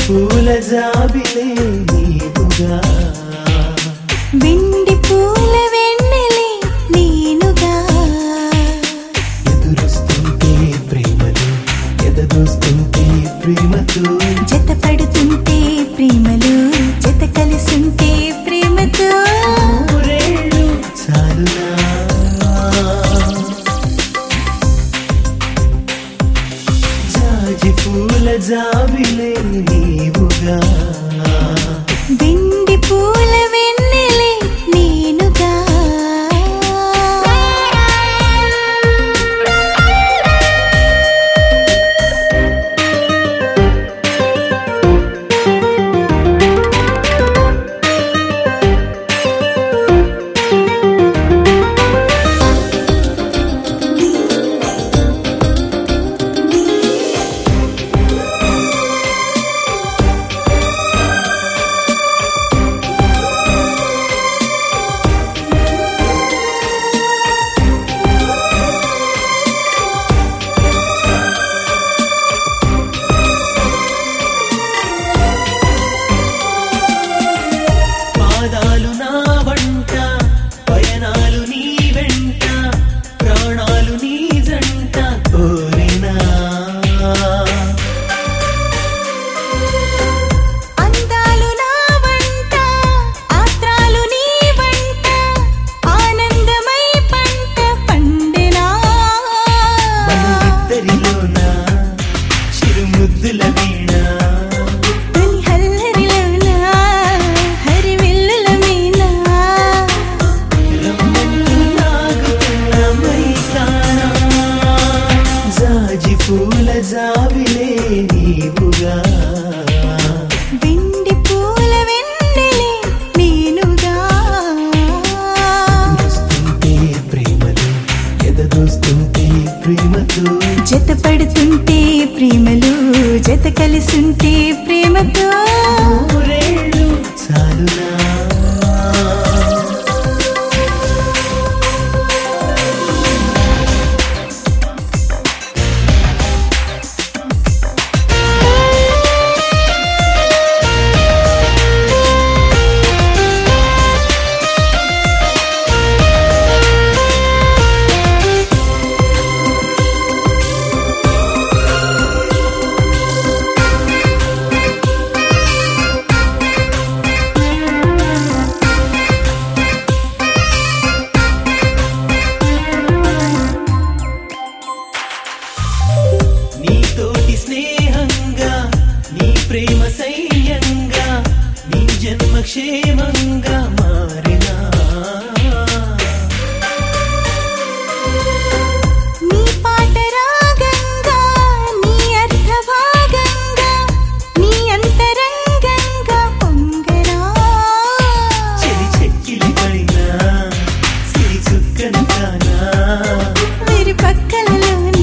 పూల జాబిలే నీవుగా వెండి పూల వెన్నెలే నేనుగా ఎదురొస్తుంటే ప్రేమలు ఎదదొస్తుంటే ప్రేమతో జత పడుతుంటే ప్రేమలు జత కలిసుంటే ప్రేమతో ఊరేళ్ళు చాలునా జాజి పూల జాబిలే నీవుగా వెండి పూల వెన్నెలే నేనుగా పాదాలు నా వంట పయనాలు నీ వెంట ప్రాణాలు నీ జంట కోరినా అందాలు నా వంట ఆత్రాలు నీ వంట ఆనందమై పంట పండెనా మన ఇద్దరిలోన చిరుముద్దుల వీణ తొలి హల్లరిలోనా హరివిల్లుల మీనా రమ్మంటూ లాగుతున్న మైకానా జాజి పూల జాబిలే నీవుగా వెండి పూల వెన్నెలే నేనుగా వస్తుంటే ప్రేమలు ఎదదొస్తుంటే ప్రేమతో జత పడుతుంటే ప్రేమలు జత కలిసుంటే ప్రేమతో ఊరేళ్ళు చాలునా నీతోటి స్నేహంగా నీ ప్రేమ సైన్యంగా నీ జన్మ క్షేమంగా మారినా నీ పాట రాగంగా నీ అర్థ భాగంగా నీ అంతరంగంగా పొంగరా చెలి చెక్కిలి పైన సిరి చుక్కను కానా వీరి పక్కలలోన